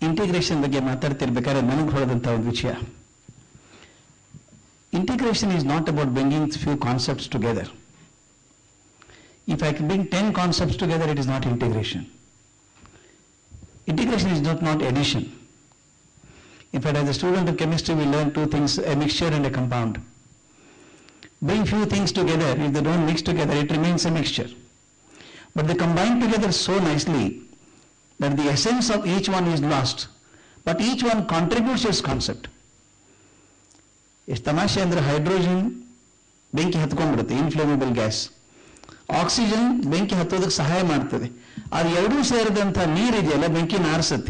Integration ಬಗ್ಗೆ ಮಾತಾಡ್ತಿರ್ಬೇಕಾದ್ರೆ ನನಗೆ ಹೊಳೆದಂಥ ಒಂದು ವಿಷಯ integration is not about bringing few concepts together if I can bring 10 concepts together, it is not integration. Integration is not, not addition. In fact, as a student of chemistry, we learn two things, a mixture and a compound. Bring few things together, if they don't mix together, it remains a mixture. But they combine together so nicely that the essence of each one is lost, but each one contributes its concept. ಎಷ್ಟು ತಮಾಷೆ ಅಂದರೆ hydrogen ಬೆಂಕಿ ಹತ್ಕೊಂಡ್ಬಿಡುತ್ತೆ inflammable gas oxygen ಬೆಂಕಿ ಹತ್ತೋದಕ್ಕೆ ಸಹಾಯ ಮಾಡ್ತದೆ ಅದು ಎರಡೂ ಸೇರಿದಂಥ ನೀರಿದೆಯಲ್ಲ ಬೆಂಕಿ ನಾರಿಸುತ್ತೆ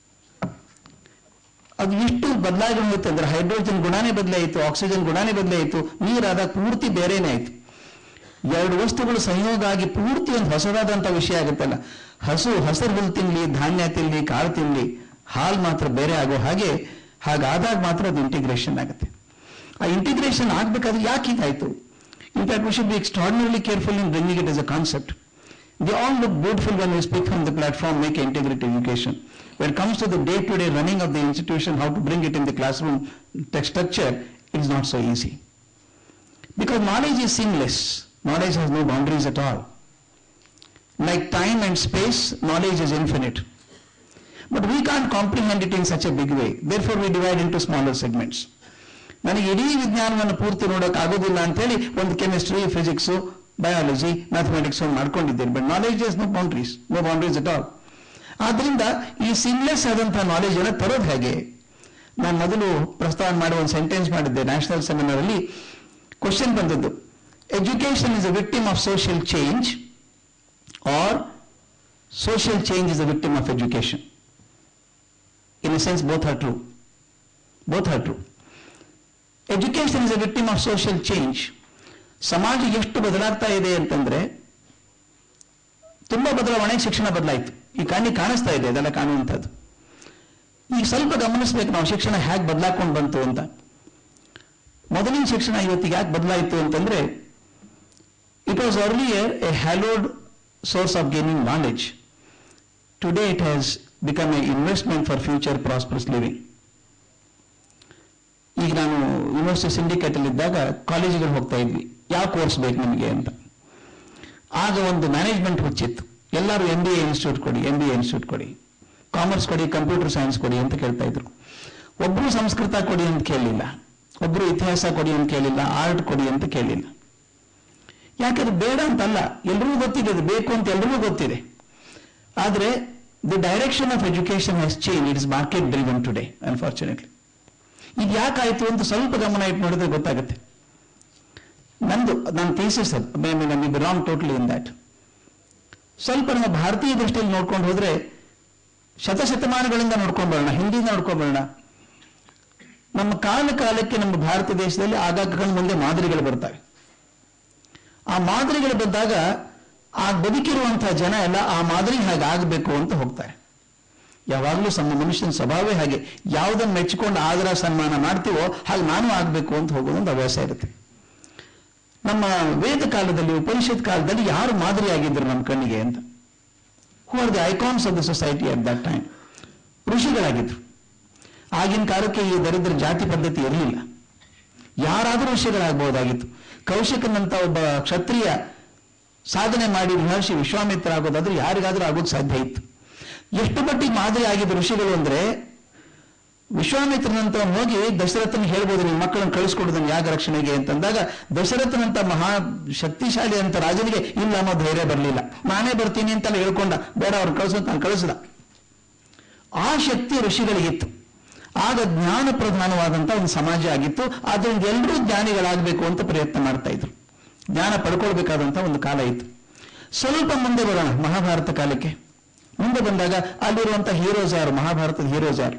ಅದು ಎಷ್ಟು ಬದಲಾಗಿ ಹೋಗುತ್ತೆ ಅಂದ್ರೆ ಹೈಡ್ರೋಜನ್ ಗುಣನೇ ಬದಲಾಯಿತು ಆಕ್ಸಿಜನ್ ಗುಣನೇ ಬದಲಾಯಿತು ನೀರಾದಾಗ ಪೂರ್ತಿ ಬೇರೆನೇ ಆಯ್ತು ಎರಡು ವಸ್ತುಗಳು ಸಂಯೋಗ ಆಗಿ ಪೂರ್ತಿ ಒಂದು ಹೊಸದಾದಂಥ ವಿಷಯ ಆಗುತ್ತಲ್ಲ ಹಸು ಹಸಿರು ಹುಲ್ಲು ತಿನ್ಲಿ ಧಾನ್ಯ ತಿನ್ಲಿ ಕಾಳು ತಿನ್ಲಿ ಹಾಲು ಮಾತ್ರ ಬೇರೆ ಆಗೋ ಹಾಗೆ ಹಾಗಾದಾಗ ಮಾತ್ರ ಅದು ಇಂಟಿಗ್ರೇಷನ್ ಆಗುತ್ತೆ ಆ ಇಂಟಿಗ್ರೇಷನ್ ಆಗ್ಬೇಕಾದ್ರೆ ಯಾಕೆ ಹೀಗಾಯ್ತು In fact, we should be extraordinarily careful in bringing it as a concept. They all look beautiful when we speak from the platform, make integrated education. When it comes to the day-to-day running of the institution, how to bring it in the classroom text structure, it's not so easy. Because knowledge is seamless. Knowledge has no boundaries at all. Like time and space, knowledge is infinite. But we can't comprehend it in such a big way. Therefore, we divide into smaller segments. ನನಗೆ ಇಡೀ ವಿಜ್ಞಾನವನ್ನು ಪೂರ್ತಿ ನೋಡೋಕೆ ಆಗೋದಿಲ್ಲ ಅಂತೇಳಿ ಒಂದು chemistry physics biology mathematics ಒಂದು ಮಾಡ್ಕೊಂಡಿದ್ದೇನೆ but knowledge is no boundaries no boundaries at all ಆದ್ರಿಂದ ಈ ಸಿಮ್ಲೆಸ್ ಆದಂತಹ ನಾಲೆಜ್ ಅನ್ನು ತರೋದು ಹೇಗೆ ನಾನು ಮೊದಲು ಪ್ರಸ್ತಾವ ಮಾಡುವ ಒಂದು ಸೆಂಟೆನ್ಸ್ ಮಾಡಿದ್ದೆ ನ್ಯಾಷನಲ್ ಸೆಮಿನಾರ್ ಅಲ್ಲಿ ಕ್ವಶನ್ ಬಂದದ್ದು education is a victim of social change or social change is a victim of education in a sense both are true both are true education is a victim of social change ಸಮಾಜ ಎಷ್ಟು ಬದಲಾಗ್ತಾ ಇದೆ ಅಂತಂದ್ರೆ ತುಂಬಾ ಬದಲಾವಣೆ ಶಿಕ್ಷಣ ಬದಲಾಯಿತು ಈ ಕಣ್ಣಿಗೆ ಕಾಣಿಸ್ತಾ ಇದೆ ಅದೆಲ್ಲ ಕಾಣುವಂಥದ್ದು ಈಗ ಸ್ವಲ್ಪ ಗಮನಿಸ್ಬೇಕು ನಾವು ಶಿಕ್ಷಣ ಹೇಗೆ ಬದಲಾಕೊಂಡು ಬಂತು ಅಂತ ಮೊದಲಿನ ಶಿಕ್ಷಣ ಇವತ್ತಿಗೆ ಯಾಕೆ ಬದಲಾಯಿತು ಅಂತಂದ್ರೆ it was earlier a hallowed source of gaining knowledge today it has become a investment for future prosperous living ಈಗ ನಾನು ಯೂನಿವರ್ಸಿಟಿ ಸಿಂಡಿಕೇಟ್ ಅಲ್ಲಿ ಇದ್ದಾಗ ಕಾಲೇಜಿಗೆ ಹೋಗ್ತಾ ಇದ್ವಿ ಯಾವ ಕೋರ್ಸ್ ಬೇಕು ನಿಮಗೆ ಅಂತ ಆಗ ಒಂದು ಮ್ಯಾನೇಜ್ಮೆಂಟ್ ಹುಚ್ಚಿತ್ತು ಎಲ್ಲರೂ ಎಂ ಬಿ ಎ ಇನ್ಸ್ಟಿಟ್ಯೂಟ್ ಕೊಡಿ ಎಂ ಬಿ ಎ ಇನ್ಸ್ಟಿಟ್ಯೂಟ್ ಕೊಡಿ ಕಾಮರ್ಸ್ ಕೊಡಿ ಕಂಪ್ಯೂಟರ್ ಸೈನ್ಸ್ ಕೊಡಿ ಅಂತ ಕೇಳ್ತಾ ಇದ್ರು ಒಬ್ರು ಸಂಸ್ಕೃತ ಕೊಡಿ ಅಂತ ಕೇಳಲಿಲ್ಲ ಒಬ್ರು ಇತಿಹಾಸ ಕೊಡಿ ಅಂತ ಕೇಳಿಲ್ಲ ಆರ್ಟ್ ಕೊಡಿ ಅಂತ ಕೇಳಿಲ್ಲ ಯಾಕಂದ್ರೆ ಬೇಡ ಅಂತಲ್ಲ ಎಲ್ರಿಗೂ ಗೊತ್ತಿದೆ ಅದು ಬೇಕು ಅಂತ ಎಲ್ರಿಗೂ ಗೊತ್ತಿದೆ ಆದ್ರೆ the direction of education has change it is market driven today unfortunately ಇದು ಯಾಕಾಯ್ತು ಅಂತ ಸ್ವಲ್ಪ ಗಮನ ಇಟ್ಟು ನೋಡಿದ್ರೆ ಗೊತ್ತಾಗುತ್ತೆ ನಂದು ನನ್ನ ಥೀಸಿಸ್ ಅದು ಮೇ ಮೇ ನಮಗೆ ಬಿಲಾಂಗ್ ಟೋಟ್ಲಿ ಇನ್ ದ್ಯಾಟ್ ಸ್ವಲ್ಪ ನಮ್ಮ ಭಾರತೀಯ ದೃಷ್ಟಿಯಲ್ಲಿ ನೋಡ್ಕೊಂಡು ಹೋದ್ರೆ ಶತಶತಮಾನಗಳಿಂದ ನೋಡ್ಕೊಂಡು ಬರೋಣ ಹಿಂದಿಯಿಂದ ನೋಡ್ಕೊಂಡು ಬರೋಣ ನಮ್ಮ ಕಾಲ ಕಾಲಕ್ಕೆ ನಮ್ಮ ಭಾರತ ದೇಶದಲ್ಲಿ ಆಗಾಗ ಕಣ್ಣು ಮುಂದೆ ಮಾದರಿಗಳು ಬರ್ತವೆ ಆ ಮಾದರಿಗಳು ಬಂದಾಗ ಆ ಬದುಕಿರುವಂತಹ ಜನ ಎಲ್ಲ ಆ ಮಾದರಿ ಹಾಗೆ ಆಗಬೇಕು ಅಂತ ಹೋಗ್ತಾರೆ ಯಾವಾಗಲೂ ಸಮ ಮನುಷ್ಯನ ಸ್ವಭಾವವೇ ಹಾಗೆ ಯಾವುದನ್ನು ಮೆಚ್ಚಿಕೊಂಡು ಆದರ ಸನ್ಮಾನ ಮಾಡ್ತೀವೋ ಹಾಗೆ ನಾನು ಆಗಬೇಕು ಅಂತ ಹೋಗೋದು ಒಂದು ಹವ್ಯಾಸ ಇರುತ್ತೆ ನಮ್ಮ ವೇದ ಕಾಲದಲ್ಲಿ ಉಪನಿಷತ್ ಕಾಲದಲ್ಲಿ ಯಾರು ಮಾದರಿಯಾಗಿದ್ರು ನಮ್ಮ ಕಣ್ಣಿಗೆ ಅಂತ who are the icons of the society at that time ಋಷಿಗಳಾಗಿದ್ರು ಆಗಿನ ಕಾಲಕ್ಕೆ ಈ ದರಿದ್ರ ಜಾತಿ ಪದ್ಧತಿ ಇರಲಿಲ್ಲ ಯಾರಾದರೂ ಋಷಿಗಳಾಗಬಹುದಾಗಿತ್ತು ಕೌಶಿಕನಂತ ಒಬ್ಬ ಕ್ಷತ್ರಿಯ ಸಾಧನೆ ಮಾಡಿ ಮಹರ್ಷಿ ವಿಶ್ವಾಮಿತ್ರ ಆಗೋದಾದ್ರೆ ಯಾರಿಗಾದ್ರೂ ಆಗೋದು ಸಾಧ್ಯ ಇತ್ತು ಎಷ್ಟು ಮಟ್ಟಿಗೆ ಮಾದರಿ ಆಗಿದ್ದ ಋಷಿಗಳು ಅಂದ್ರೆ ವಿಶ್ವಾಮಿತ್ರನಂತ ಹೋಗಿ ದಶರಥನ ಹೇಳ್ಬೋದು ನಿಮ್ಮ ಮಕ್ಕಳನ್ನು ಕಳಿಸ್ಕೊಡೋದನ್ನ ಯಾಗ ರಕ್ಷಣೆಗೆ ಅಂತಂದಾಗ ದಶರಥನಂತ ಮಹಾ ಶಕ್ತಿಶಾಲಿ ಅಂತ ರಾಜನಿಗೆ ಇಲ್ಲ ಅನ್ನೋ ಧೈರ್ಯ ಬರಲಿಲ್ಲ ನಾನೇ ಬರ್ತೀನಿ ಅಂತೆಲ್ಲ ಹೇಳ್ಕೊಂಡ ಬೇಡ ಅವ್ರು ಕಳಿಸೋ ನಾನು ಕಳಿಸಿದ ಆ ಶಕ್ತಿ ಋಷಿಗಳಿಗಿತ್ತು ಆಗ ಜ್ಞಾನ ಪ್ರಧಾನವಾದಂತ ಒಂದು ಸಮಾಜ ಆಗಿತ್ತು ಆದ್ರಿಂದ ಎಲ್ಲರೂ ಜ್ಞಾನಿಗಳಾಗಬೇಕು ಅಂತ ಪ್ರಯತ್ನ ಮಾಡ್ತಾ ಇದ್ರು ಜ್ಞಾನ ಪಡ್ಕೊಳ್ಬೇಕಾದಂತ ಒಂದು ಕಾಲ ಇತ್ತು ಸ್ವಲ್ಪ ಮುಂದೆ ಬರೋಣ ಮಹಾಭಾರತ ಕಾಲಕ್ಕೆ ಮುಂದೆ ಬಂದಾಗ ಅಲ್ಲಿರುವಂತಹ ಹೀರೋಸ್ ಯಾರು ಮಹಾಭಾರತದ ಹೀರೋಸ್ ಯಾರು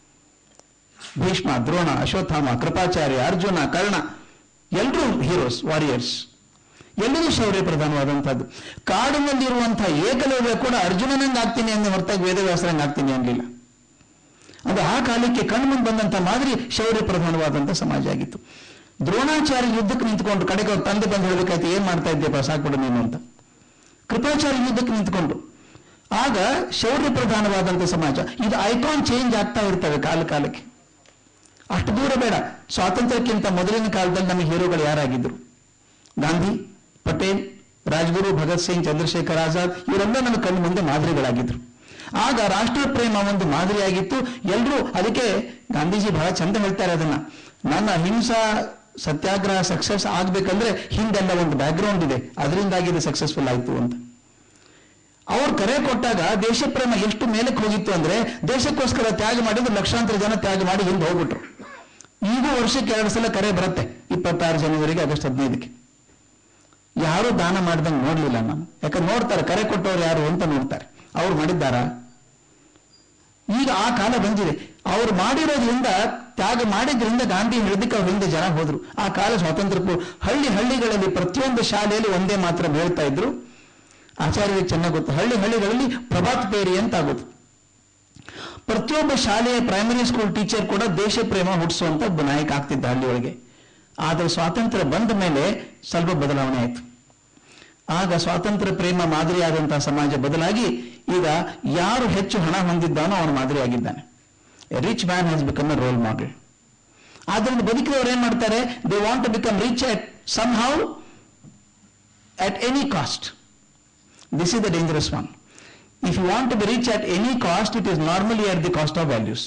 ಭೀಷ್ಮ ದ್ರೋಣ ಅಶ್ವತ್ಥಾಮ ಕೃಪಾಚಾರ್ಯ ಅರ್ಜುನ ಕರ್ಣ ಎಲ್ಲರೂ ಹೀರೋಸ್ ವಾರಿಯರ್ಸ್ ಎಲ್ಲರೂ ಶೌರ್ಯ ಪ್ರಧಾನವಾದಂತಹದ್ದು ಕಾಡಿನಲ್ಲಿರುವಂತಹ ಏಕಲವ್ಯ ಕೂಡ ಅರ್ಜುನನಂಗೆ ಆಗ್ತೀನಿ ಅಂದ ಹೊರತಾಗಿ ವೇದವ್ಯಾಸರಂಗೆ ಆಗ್ತೀನಿ ಅನ್ನಲಿಲ್ಲ ಅದು ಆ ಕಾಲಕ್ಕೆ ಕಣ್ಮುಂದೆ ಬಂದಂತ ಮಾದರಿ ಶೌರ್ಯ ಪ್ರಧಾನವಾದಂತ ಸಮಾಜ ಆಗಿತ್ತು ದ್ರೋಣಾಚಾರ್ಯ ಯುದ್ಧಕ್ಕೆ ನಿಂತ್ಕೊಂಡು ಕಡೆಗೆ ಅವ್ರ ತಂದೆ ಬಂದು ಹೇಳಬೇಕಾಯ್ತು ಏನ್ ಮಾಡ್ತಾ ಇದ್ದೀಯಪ್ಪ ಸಾಕ್ಬಿಡು ನೀನು ಅಂತ ಕೃಪಾಚಾರ್ಯ ಯುದ್ಧಕ್ಕೆ ನಿಂತ್ಕೊಂಡು ಆಗ ಶೌರ್ಯ ಪ್ರಧಾನವಾದಂಥ ಸಮಾಜ ಇದು ಐಕಾನ್ ಚೇಂಜ್ ಆಗ್ತಾ ಇರ್ತವೆ ಕಾಲ ಕಾಲಕ್ಕೆ ಅಷ್ಟು ದೂರ ಬೇಡ ಸ್ವಾತಂತ್ರ್ಯಕ್ಕಿಂತ ಮೊದಲಿನ ಕಾಲದಲ್ಲಿ ನಮಗೆ ಹೀರೋಗಳು ಯಾರಾಗಿದ್ರು ಗಾಂಧಿ ಪಟೇಲ್ ರಾಜ್ಗುರು ಭಗತ್ ಸಿಂಗ್ ಚಂದ್ರಶೇಖರ್ ಆಜಾದ್ ಇವರೆಲ್ಲ ನಮ್ಮ ಕಣ್ಣು ಮುಂದೆ ಮಾದರಿಗಳಾಗಿದ್ರು ಆಗ ರಾಷ್ಟ್ರ ಪ್ರೇಮ ಒಂದು ಮಾದರಿಯಾಗಿತ್ತು ಎಲ್ಲರೂ ಅದಕ್ಕೆ ಗಾಂಧೀಜಿ ಬಹಳ ಚಂದ ಹೇಳ್ತಾರೆ ಅದನ್ನ ನನ್ನ ಅಹಿಂಸಾ ಸತ್ಯಾಗ್ರಹ ಸಕ್ಸಸ್ ಆಗ್ಬೇಕಂದ್ರೆ ಹಿಂದೆಲ್ಲ ಒಂದು ಬ್ಯಾಕ್ಗ್ರೌಂಡ್ ಇದೆ ಅದರಿಂದಾಗಿ ಇದು ಸಕ್ಸಸ್ಫುಲ್ ಆಯ್ತು ಅಂತ ಅವ್ರು ಕರೆ ಕೊಟ್ಟಾಗ ದೇಶ ಪ್ರೇಮ ಎಷ್ಟು ಮೇಲಕ್ಕೆ ಹೋಗಿತ್ತು ಅಂದ್ರೆ ದೇಶಕ್ಕೋಸ್ಕರ ತ್ಯಾಗ ಮಾಡಿದ್ರು ಲಕ್ಷಾಂತರ ಜನ ತ್ಯಾಗ ಮಾಡಿ ಹಿಂದೆ ಹೋಗ್ಬಿಟ್ರು ಈಗೂ ವರ್ಷಕ್ಕೆ ಎರಡು ಸಲ ಕರೆ ಬರುತ್ತೆ ಇಪ್ಪತ್ತಾರು ಜನವರಿಗೆ ಆಗಸ್ಟ್ ಹದಿನೈದಕ್ಕೆ ಯಾರು ದಾನ ಮಾಡ್ದಂಗೆ ನೋಡ್ಲಿಲ್ಲ ನಾನು ಯಾಕಂದ್ರೆ ನೋಡ್ತಾರೆ ಕರೆ ಕೊಟ್ಟವ್ರು ಯಾರು ಅಂತ ನೋಡ್ತಾರೆ ಅವ್ರು ಮಾಡಿದ್ದಾರಾ ಈಗ ಆ ಕಾಲ ಬಂದಿದೆ ಅವ್ರು ಮಾಡಿರೋದ್ರಿಂದ ತ್ಯಾಗ ಮಾಡಿದ್ರಿಂದ ಗಾಂಧಿ ಹೇಳಿದಕ್ಕೆ ಅವ್ರ ಹಿಂದೆ ಜನ ಹೋದ್ರು ಆ ಕಾಲ ಸ್ವಾತಂತ್ರ್ಯಕ್ಕೂ ಹಳ್ಳಿ ಹಳ್ಳಿಗಳಲ್ಲಿ ಪ್ರತಿಯೊಂದು ಶಾಲೆಯಲ್ಲಿ ಒಂದೇ ಮಾತ್ರ ಹೇಳ್ತಾ ಇದ್ರು ಆಚಾರ್ಯರಿಗೆ ಚೆನ್ನಾಗಿ ಗೊತ್ತು ಹಳ್ಳಿ ಹಳ್ಳಿಗಳಲ್ಲಿ ಪ್ರಭಾತ್ ಪೇರಿ ಅಂತ ಆಗೋದು ಪ್ರತಿಯೊಬ್ಬ ಶಾಲೆಯ ಪ್ರೈಮರಿ ಸ್ಕೂಲ್ ಟೀಚರ್ ಕೂಡ ದೇಶ ಪ್ರೇಮ ಹುಟ್ಟಿಸುವಂತ ಒಬ್ಬ ನಾಯಕ ಆಗ್ತಿದ್ದ ಹಳ್ಳಿಯೊಳಗೆ ಆದರೆ ಸ್ವಾತಂತ್ರ್ಯ ಬಂದ ಮೇಲೆ ಸ್ವಲ್ಪ ಬದಲಾವಣೆ ಆಯಿತು ಆಗ ಸ್ವಾತಂತ್ರ್ಯ ಪ್ರೇಮ ಮಾದರಿಯಾದಂತಹ ಸಮಾಜ ಬದಲಾಗಿ ಈಗ ಯಾರು ಹೆಚ್ಚು ಹಣ ಹೊಂದಿದ್ದಾನೋ ಅವನು ಮಾದರಿಯಾಗಿದ್ದಾನೆ rich man has become a role model ಆದ್ರಿಂದ ಬದುಕಿದವರು ಏನ್ ಮಾಡ್ತಾರೆ they want to become rich at somehow at any cost this is the dangerous one if you want to be rich at any cost it is normally at the cost of values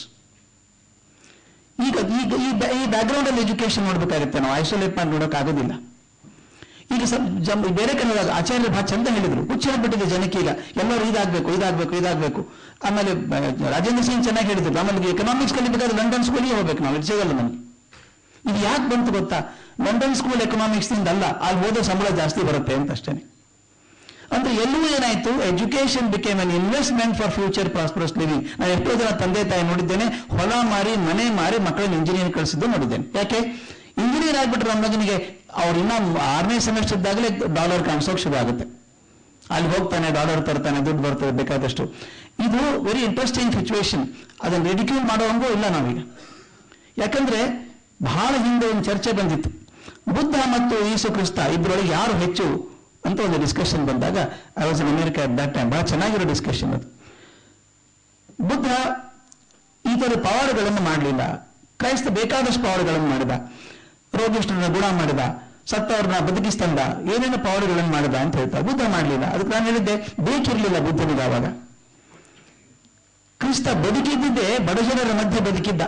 ಈಗ ಈಗ ಈ ಬ್ಯಾ- ಈ background ಅಲ್ಲಿ education ನೋಡ್ಬೇಕಾಗುತ್ತೆ ನಾವು isolate ಮಾಡಿ ನೋಡಕ್ ಆಗೋದಿಲ್ಲ ಈಗ ಸ್ವಲ್ಪ ಜಮ್- ಬೇರೆ ಕಡೆ ಹೋದಾಗ ಆಚಾರ್ಯರು ಬಹಳ ಚಂದ ಹೇಳಿದ್ರು ಹುಚ್ಚ ಹೇಳ್ಬಿಟ್ಟಿದೆ ಜನಕ್ಕೆ ಈಗ ಎಲ್ಲರೂ ಇದಾಗಬೇಕು ಇದಾಗಬೇಕು ಇದಾಗಬೇಕು ಆಮೇಲೆ ಬ- ರಾಜೇಂದ್ರ ಸಿಂಗ್ ಚೆನ್ನಾಗಿ ಹೇಳಿದ್ರು ಆಮೇಲೆ ಎಕನಾಮಿಕ್ಸ್ ಕಲಿಬೇಕಾದ್ರೆ ಲಂಡನ್ ಸ್ಕೂಲಿಗೆ ಹೋಗ್ಬೇಕು ನಾವು ಇದು ಸಿಗಲ್ಲ ನಮಗೆ ಇದು ಯಾಕೆ ಬಂತು ಗೊತ್ತಾ ಲಂಡನ್ ಸ್ಕೂಲ್ ಎಕನಾಮಿಕ್ಸ್ ನಿಂದ ಅಲ್ಲ ಅಲ್ಲಿ ಹೋದ ಸಂಬಳ ಜಾಸ್ತಿ ಬರುತ್ತೆ ಅಂತ ಅಷ್ಟೇ ಅಂದ್ರೆ ಎಲ್ಲೂ ಏನಾಯ್ತು education became an investment for future prosperous living ನಾನು ಎಷ್ಟೋ ಜನ ತಂದೆ ತಾಯಿ ನೋಡಿದ್ದೇನೆ ಹೊಲ ಮಾರಿ ಮನೆ ಮಾರಿ ಮಕ್ಕಳನ್ನ ಇಂಜಿನಿಯರ್ ಕಳಿಸಿದ್ದು ನೋಡಿದ್ದೇನೆ ಯಾಕೆ ಇಂಜಿನಿಯರ್ ಆಗ್ಬಿಟ್ರೆ ನಮ್ಮ ಮಗನಿಗೆ ಅವ್ರು ಇನ್ನ ಆರನೇ ಸೆಮಿಸ್ಟರ್ ಇದ್ದಾಗಲೇ ಡಾಲರ್ ಕಾಣಿಸೋಕೆ ಶುರು ಆಗುತ್ತೆ ಅಲ್ಲಿ ಹೋಗ್ತಾನೆ ಡಾಲರ್ ತರ್ತಾನೆ ದುಡ್ಡು ಬರ್ತದೆ ಬೇಕಾದಷ್ಟು ಇದು ವೆರಿ ಇಂಟ್ರೆಸ್ಟಿಂಗ್ ಸಿಚುವೇಶನ್ ಅದನ್ನು ರಿಡಿಕ್ಯೂಲ್ ಮಾಡೋವಂಗೂ ಇಲ್ಲ ನಾವೀಗ ಯಾಕಂದ್ರೆ ಬಹಳ ಹಿಂದೆ ಒಂದು ಚರ್ಚೆ ಬಂದಿತ್ತು ಬುದ್ಧ ಮತ್ತು ಯೇಸು ಕ್ರಿಸ್ತ ಇಬ್ಬರೊಳಗೆ ಯಾರು ಹೆಚ್ಚು ಅಂತ ಒಂದು ಡಿಸ್ಕಷನ್ ಬಂದಾಗ I was in America at that time ಬಹಳ ಚೆನ್ನಾಗಿರೋ ಡಿಸ್ಕಷನ್ ಅದು ಬುದ್ಧ ಈ ಥರ ಪವಾಡಗಳನ್ನು ಮಾಡಲಿಲ್ಲ ಕ್ರೈಸ್ತ ಬೇಕಾದಷ್ಟು ಪವಾಡಗಳನ್ನು ಮಾಡಿದ ರೋಗಿಷ್ಠರನ್ನ ಗುಣ ಮಾಡಿದ ಸತ್ತವ್ರನ್ನ ಬದುಕಿಸ್ತಂದ ಏನೇನು ಪವಾಡಗಳನ್ನು ಮಾಡಿದ ಅಂತ ಹೇಳ್ತಾರೆ ಬುದ್ಧ ಮಾಡಲಿಲ್ಲ ಅದಕ್ಕೆ ನಾನು ಹೇಳಿದ್ದೆ ಬೇಕಿರಲಿಲ್ಲ ಬುದ್ಧನಿಗೆ ಆವಾಗ ಕ್ರಿಸ್ತ ಬದುಕಿದ್ದಿದ್ದೇ ಬಡಜನರ ಮಧ್ಯೆ ಬದುಕಿದ್ದ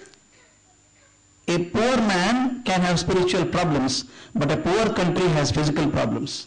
a poor man can have spiritual problems but a poor country has physical problems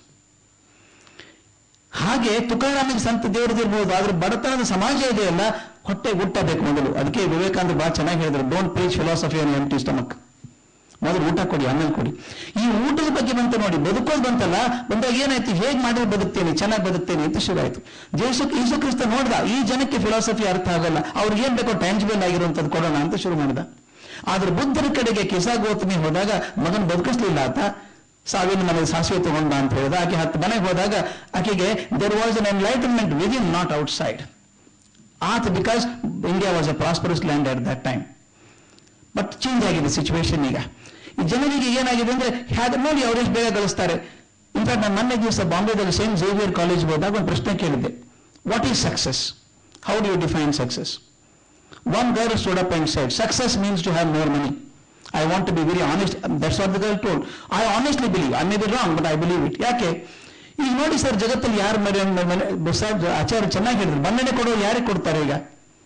ಹಾಗೆ ತುಕಾರಾಮಿಗೆ ಸಂತ ದೇವರದಿರ್ಬೋದು ಆದ್ರೆ ಬಡತನದ ಸಮಾಜ ಇದೆಯಲ್ಲ ಹೊಟ್ಟೆ ಬೇಕು ಮೊದಲು ಅದಕ್ಕೆ ವಿವೇಕಾನಂದ ಬಹಳ ಚೆನ್ನಾಗಿ ಹೇಳಿದ್ರು don't preach philosophy on empty stomach ಮೊದಲು ಊಟ ಕೊಡಿ ಆಮೇಲೆ ಕೊಡಿ ಈ ಊಟದ ಬಗ್ಗೆ ಬಂತ ನೋಡಿ ಬದುಕೋದು ಬಂತಲ್ಲ ಬಂದಾಗ ಏನಾಯ್ತು ಹೇಗೆ ಮಾಡಿದ್ರೆ ಬದುಕ್ತೇನೆ ಚೆನ್ನಾಗಿ ಬದುಕ್ತೇನೆ ಅಂತ ಶುರು ಆಯ್ತು ಜೇಸು ಯೇಸು ಕ್ರಿಸ್ತ ನೋಡ್ದ ಈ ಜನಕ್ಕೆ ಫಿಲಾಸಫಿ ಅರ್ಥ ಆಗಲ್ಲ ಅವ್ರಿಗೆ ಏನ್ ಬೇಕೋ ಟ್ಯಾಂಜಿಬಲ್ ಆಗಿರುವಂತದ್ದು ಕೊಡೋಣ ಅಂತ ಶುರು ಮಾಡಿದ ಆದ್ರೆ ಬುದ್ಧನ ಕಡೆಗೆ ಕಿಸಾಗೋತಮಿ ಹೋದಾಗ ಮಗನ್ ಬದುಕಿಸ್ಲಿಲ್ಲ ಆತ ಸಾವಿನ ಮನೆ ಸಾಸಿವೆ ತಗೊಂಡ ಅಂತ ಹೇಳಿದ ಆಕೆ ಹತ್ತು ಮನೆಗೆ ಹೋದಾಗ ಆಕೆಗೆ there was an enlightenment within not outside ಆತ because India was a prosperous land at that time but change ಆಗಿದೆ ಸಿಚುವೇಶನ್ ಈಗ ಈ ಜನರಿಗೆ ಏನಾಗಿದೆ ಅಂದ್ರೆ ಹ್ಯಾಗ ನೋಡಿ ಅವರೆಷ್ಟು ಬೇಗ ಗಳಿಸ್ತಾರೆ ಇನ್ಫ್ಯಾಕ್ಟ್ ನಾನು ಮೊನ್ನೆ ದಿವಸ ಬಾಂಬೆದಲ್ಲಿ ಸೇಮ್ ಝೇವಿಯರ್ ಕಾಲೇಜ್ ಹೋದಾಗ ಒಂದು ಪ್ರಶ್ನೆ ಕೇಳಿದ್ದೆ what is success how do you define success one girl stood up and said success means to have more money I want to be very honest that's what the girl told I honestly believe I may be wrong but I believe it ಯಾಕೆ ಈಗ ನೋಡಿ sir ಜಗತ್ತಲ್ಲಿ ಯಾರು ಮನೆ ಮನೆ sir ಆಚಾರ್ಯ ಚೆನ್ನಾಗಿ ಹೇಳಿದ್ರು ಮನ್ನಣೆ ಕೊಡೋರು ಯಾರಿಗೆ ಕೊಡ್ತಾರೆ ಈಗ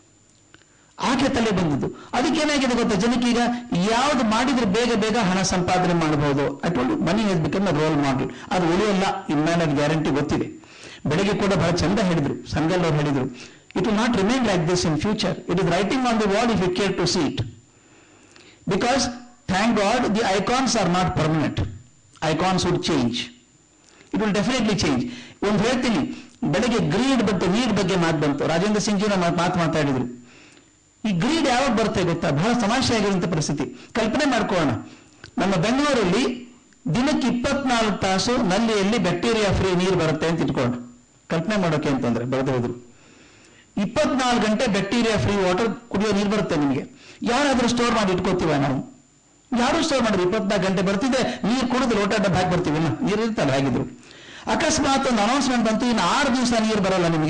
ಆಕೆ ತಲೆ ಬಂದದ್ದು ಅದಕ್ಕೆ ಏನಾಗಿದೆ ಗೊತ್ತಾ ಜನಕ್ಕೆ ಈಗ ಯಾವ್ದು ಮಾಡಿದ್ರೆ ಬೇಗ ಬೇಗ ಹಣ ಸಂಪಾದನೆ ಮಾಡಬಹುದು I told money has become a role model ಅದು ಉಳಿಯಲ್ಲ ಇನ್ಮೇಲೆ ಅದು ಗ್ಯಾರಂಟಿ ಗೊತ್ತಿದೆ ಬೆಳಗ್ಗೆ ಕೂಡ ಬಹಳ ಚಂದ ಹೇಳಿದ್ರು ಸಂಗಲ್ ಅವ್ರು ಹೇಳಿದ್ರು it will not remain like this in future it is writing on the wall if you care to see it because thank god the icons are not permanent icons would change it will definitely change ಒಂದು ಹೇಳ್ತೀನಿ ಬೆಳಗ್ಗೆ greed ಬಂತು need ಬಗ್ಗೆ ಮಾತು ಬಂತು Rajendra Singh G ನಮ್ಮ ಮಾತು ಮಾತಾಡಿದ್ರು ಈ ಗ್ರೀಡ್ ಯಾವಾಗ ಬರುತ್ತೆ ಗೊತ್ತಾ ಬಹಳ ಸಮಸ್ಯೆ ಆಗಿರುವಂತ ಪರಿಸ್ಥಿತಿ ಕಲ್ಪನೆ ಮಾಡ್ಕೊಳ್ಳೋಣ ನಮ್ಮ ಬೆಂಗಳೂರಲ್ಲಿ ದಿನಕ್ಕೆ ಇಪ್ಪತ್ನಾಲ್ಕು ತಾಸು ನಲ್ಲಿಯಲ್ಲಿ ಬ್ಯಾಕ್ಟೀರಿಯಾ ಫ್ರೀ ನೀರು ಬರುತ್ತೆ ಅಂತ ಇಟ್ಕೊಳ್ಳೋಣ ಕಲ್ಪನೆ ಮಾಡೋಕೆ ಅಂತಂದ್ರೆ ಬರೆದು ಹೋದ್ರು ಇಪ್ಪತ್ನಾಲ್ಕು ಗಂಟೆ ಬ್ಯಾಕ್ಟೀರಿಯಾ ಫ್ರೀ ವಾಟರ್ ಕುಡಿಯೋ ನೀರು ಬರುತ್ತೆ ನಿಮಗೆ ಯಾರಾದ್ರೂ ಸ್ಟೋರ್ ಮಾಡಿ ಇಟ್ಕೋತೀವ ನಾವು ಯಾರು ಸ್ಟೋರ್ ಮಾಡಿದ್ರು ಇಪ್ಪತ್ನಾಲ್ಕು ಗಂಟೆ ಬರ್ತಿದೆ ನೀರು ಕುಡಿದು ಲೋಟ ಡಬ್ಬ ಹಾಕಿ ಬರ್ತೀವಿ ನೀರು ಇರ್ತಲ್ಲ ಹಾಗಿದ್ರು ಅಕಸ್ಮಾತ್ ಒಂದು ಅನೌನ್ಸ್ಮೆಂಟ್ ಬಂತು ಇನ್ನು ಆರು ದಿವಸ ನೀರು ಬರಲ್ಲ ನಿಮಗೆ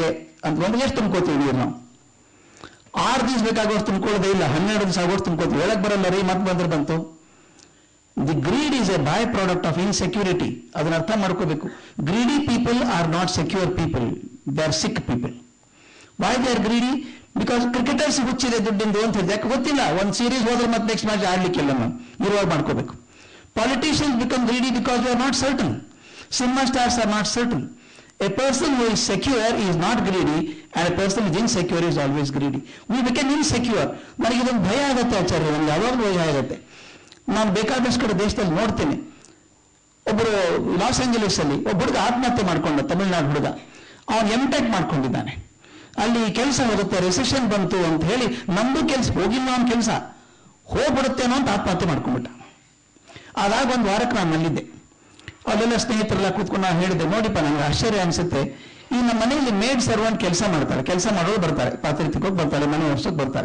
ಅಂತಂದ್ರೆ ಎಷ್ಟು ತುಂಬ್ಕೋತೀವಿ ನೀರು ನಾವು ಆರು ದಿವಸ ಬೇಕಾಗುವಷ್ಟು ತುಂಬ್ಕೊಳ್ಳೋದೇ ಇಲ್ಲ ಹನ್ನೆರಡು ದಿವಸ ಆಗೋಷ್ಟು ತುಂಬ್ಕೋತೀವಿ ಹೇಳಕ್ ಬರಲ್ಲ ರೀ ಮತ್ತೆ ಬಂದ್ರೆ ಬಂತು the greed is a byproduct of insecurity ಅದನ್ನ ಅರ್ಥ ಮಾಡ್ಕೋಬೇಕು greedy people are not secure people they are sick people why they are greedy because cricketers ಹುಚ್ಚಿದೆ ದುಡ್ಡಿಂದು ಅಂತ ಹೇಳಿದೆ ಯಾಕೆ ಗೊತ್ತಿಲ್ಲ ಒಂದು ಸೀರೀಸ್ ಹೋದ್ರೆ ಮತ್ತೆ ನೆಕ್ಸ್ಟ್ ಮ್ಯಾಚ್ ಆಡ್ಲಿಕ್ಕಿಲ್ಲ ನಾವು ಇರುವಾಗ ಮಾಡ್ಕೋಬೇಕು politicians become greedy because you are not certain cinema stars are not certain a person who is secure is not greedy and a person is insecure is always greedy we become insecure ನನಗೆ ಇದೊಂದು ಭಯ ಆಗುತ್ತೆ ಆಚಾರ್ಯ ನನಗೆ ಯಾವಾಗಲೂ ಭಯ ಆಗುತ್ತೆ ನಾನು ಬೇಕಾದಷ್ಟು ಕಡೆ ದೇಶದಲ್ಲಿ ನೋಡ್ತೇನೆ ಒಬ್ಬರು ಲಾಸ್ ಏಂಜಲೀಸ್ ಅಲ್ಲಿ ಒಬ್ಬ ಹುಡುಗ ಆತ್ಮಹತ್ಯೆ ಮಾಡ್ಕೊಂಡ ತಮಿಳ್ನಾಡು ಹುಡುಗ ಅವನು ಎಂ ಟೆಕ್ ಮಾಡ್ಕೊಂಡಿದ್ದಾನೆ ಅಲ್ಲಿ ಕೆಲಸ ಹೋಗುತ್ತೆ ರೆಸೆಷನ್ ಬಂತು ಅಂತ ಹೇಳಿ ನಮ್ದು ಕೆಲಸ ಹೋಗಿಲ್ಲ ಅವನ ಕೆಲಸ ಹೋಗ್ಬಿಡುತ್ತೇನೋ ಅಂತ ಆತ್ಮಹತ್ಯೆ ಮಾಡ್ಕೊಂಡ್ಬಿಟ್ಟ ಅದಾಗ ಒಂದು ವಾರಕ್ಕೆ ನಾನು ಅಲ್ಲಿದ್ದೆ ಅಲ್ಲೆಲ್ಲ ಸ್ನೇಹಿತರೆಲ್ಲ ಕೂತ್ಕೊಂಡು ನಾನು ಹೇಳಿದೆ ನೋಡಿಪ್ಪ ನನಗೆ ಆಶ್ಚರ್ಯ ಅನ್ಸುತ್ತೆ ಈ ನಮ್ಮ ಮನೆಯಲ್ಲಿ ಮೇಡ್ ಸರ್ವೆಂಟ್ ಕೆಲಸ ಮಾಡ್ತಾರೆ ಕೆಲಸ ಮಾಡೋರು ಬರ್ತಾರೆ ಪಾತ್ರೆ ತಿಕ್ಕೋಕ್ ಬರ್ತಾರೆ ಮನೆ ವರ್ಷಕ್ಕೆ ಬರ್ತಾರೆ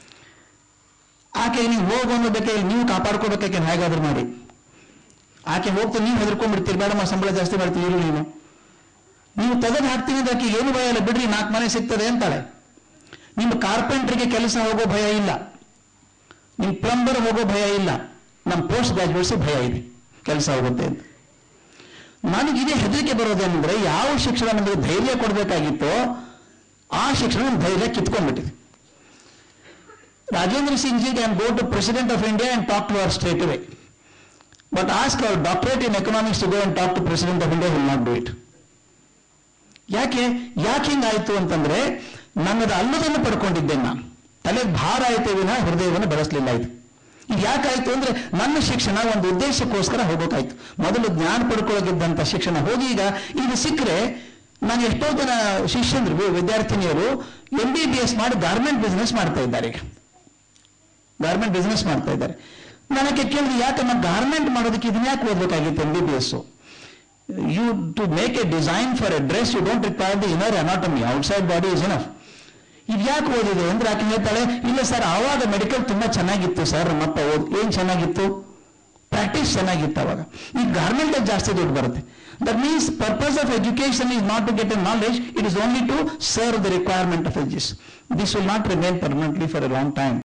ಆಕೆ ನೀವು ಹೋಗು ಅನ್ನೋದಕ್ಕೆ ನೀವು ಕಾಪಾಡ್ಕೋಬೇಕಾಕೆ ಹೇಗಾದ್ರೂ ಮಾಡಿ ಆಕೆ ಹೋಗ್ತಾ ನೀವು ಹೆದರ್ಕೊಂಡ್ಬಿಡ್ತೀರಿ ಬೇಡಮ್ಮ ಸಂಬಳ ಜಾಸ್ತಿ ಮಾಡ್ತೀವಿ ಇರು ನೀನು ನೀವು ತೆಗೆದು ಹಾಕ್ತೀನಿ ಅಂದ್ರೆ ಆಕೆ ಏನು ಭಯ ಇಲ್ಲ ಬಿಡ್ರಿ ನಾಲ್ಕು ಮನೆ ಸಿಗ್ತದೆ ಅಂತಾಳೆ ನಿಮ್ಮ ಕಾರ್ಪೆಂಟ್ರಿಗೆ ಕೆಲಸ ಹೋಗೋ ಭಯ ಇಲ್ಲ ನಿಮ್ಮ ಪ್ಲಂಬರ್ ಹೋಗೋ ಭಯ ಇಲ್ಲ ನಮ್ಮ ಪೋಸ್ಟ್ ಗ್ರಾಜುಯೇಟ್ಸ್ ಭಯ ಇದೆ ಕೆಲಸ ಹೋಗುತ್ತೆ ಅಂತ ನನಗೆ ಇದೇ ಹೆದರಿಕೆ ಬರೋದೇನೆಂದ್ರೆ ಯಾವ ಶಿಕ್ಷಣ ನಮಗೆ ಧೈರ್ಯ ಕೊಡಬೇಕಾಗಿತ್ತೋ ಆ ಶಿಕ್ಷಣ ನಮ್ಮ ಧೈರ್ಯ ಕಿತ್ಕೊಂಡ್ಬಿಟ್ಟಿದೆ Rajendra Singh ji can go to President of India and talk to her straight away. But ask our doctorate in economics to go and talk to President of India, he will not do it. ಯಾಕೆ ಯಾಕೆ ಹಿಂಗಾಯ್ತು ಅಂತಂದ್ರೆ ನನ್ನದು ಅಲ್ಲದನ್ನು ಪಡ್ಕೊಂಡಿದ್ದೇನೆ ನಾನು ತಲೆಗೆ ಭಾರ ಆಯ್ತು ವಿನ ಹೃದಯವನ್ನು ಬೆಳೆಸಲಿಲ್ಲ ಇದು ಇದು ಯಾಕಾಯ್ತು ಅಂದ್ರೆ ನನ್ನ ಶಿಕ್ಷಣ ಒಂದು ಉದ್ದೇಶಕ್ಕೋಸ್ಕರ ಹೋಗೋಕಾಯ್ತು ಮೊದಲು ಜ್ಞಾನ ಪಡ್ಕೊಳ್ಳೋಗಿದ್ದಂಥ ಶಿಕ್ಷಣ ಹೋಗಿ ಈಗ ಇದು ಸಿಕ್ಕರೆ ನಾನು ಎಷ್ಟೋ ಜನ ಶಿಷ್ಯಂದ್ರು ವಿದ್ಯಾರ್ಥಿನಿಯರು ಎಂ ಬಿ ಬಿ ಎಸ್ ಮಾಡಿ ಗಾರ್ಮೆಂಟ್ ಬಿಸ್ನೆಸ್ ಮಾಡ್ತಾ ಇದ್ದಾರೆ ಈಗ ಗಾರ್ಮೆಂಟ್ ಬಿಸ್ನೆಸ್ ಮಾಡ್ತಾ ಇದ್ದಾರೆ ನನಗೆ ಕೇಳಿದ್ರೆ ಯಾಕಮ್ಮ ಗಾರ್ಮೆಂಟ್ ಮಾಡೋದಕ್ಕೆ ಇದನ್ನ ಯಾಕೆ ಓದಬೇಕಾಗಿತ್ತು M B B S you to make a design for a dress you don't require the inner anatomy outside body is enough ಇದು ಯಾಕೆ ಓದಿದೆ ಅಂದ್ರೆ ಆಕೆ ಹೇಳ್ತಾಳೆ ಇಲ್ಲ ಸರ್ ಆವಾಗ ಮೆಡಿಕಲ್ ತುಂಬಾ ಚೆನ್ನಾಗಿತ್ತು ಸರ್ ನಮ್ಮಪ್ಪ ಓದ್ ಏನ್ ಚೆನ್ನಾಗಿತ್ತು ಪ್ರಾಕ್ಟೀಸ್ ಚೆನ್ನಾಗಿತ್ತು ಅವಾಗ ಈ ಗಾರ್ಮೆಂಟ್ ಜಾಸ್ತಿ ದುಡ್ಡು ಬರುತ್ತೆ that means purpose of education is not to get a knowledge it is only to serve the requirement of ages this will not remain permanently for a long time